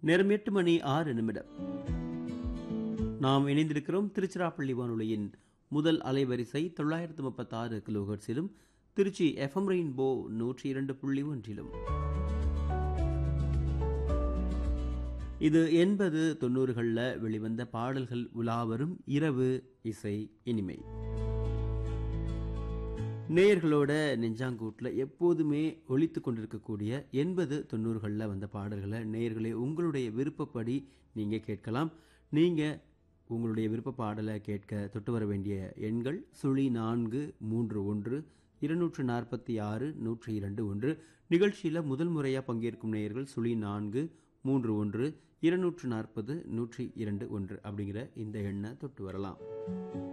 நேரம் எட்டு மணி ஆறு நிமிடம் நாம் இணைந்திருக்கிறோம் திருச்சிராப்பள்ளி வானொலியின் முதல் அலைவரிசை தொள்ளாயிரத்து முப்பத்தாறு கிலோஹெர்ட்ஸிலும் திருச்சி எஃப்எம் ரெயின்போ நூற்றி இரண்டு புள்ளி ஒன்றிலும் இது எண்பது தொண்ணூறுகளில் வெளிவந்த பாடல்கள் உலாவரும் இரவு இசை இனிமை நேயர்களோட நெஞ்சாங்கூட்டில் எப்போதுமே ஒழித்து கொண்டிருக்கக்கூடிய எண்பது தொண்ணூறுகளில் வந்த பாடல்களை நேயர்களே உங்களுடைய விருப்பப்படி நீங்கள் கேட்கலாம் நீங்கள் உங்களுடைய விருப்ப பாடலை கேட்க தொட்டு வர வேண்டிய எண்கள் சுழி நான்கு மூன்று ஒன்று இருநூற்று நாற்பத்தி ஆறு நூற்றி இரண்டு ஒன்று நிகழ்ச்சியில் முதல் முறையாக பங்கேற்கும் நேயர்கள் சுழி நான்கு மூன்று ஒன்று இருநூற்று நாற்பது நூற்றி இரண்டு ஒன்று அப்படிங்கிற இந்த எண்ணை தொட்டு வரலாம்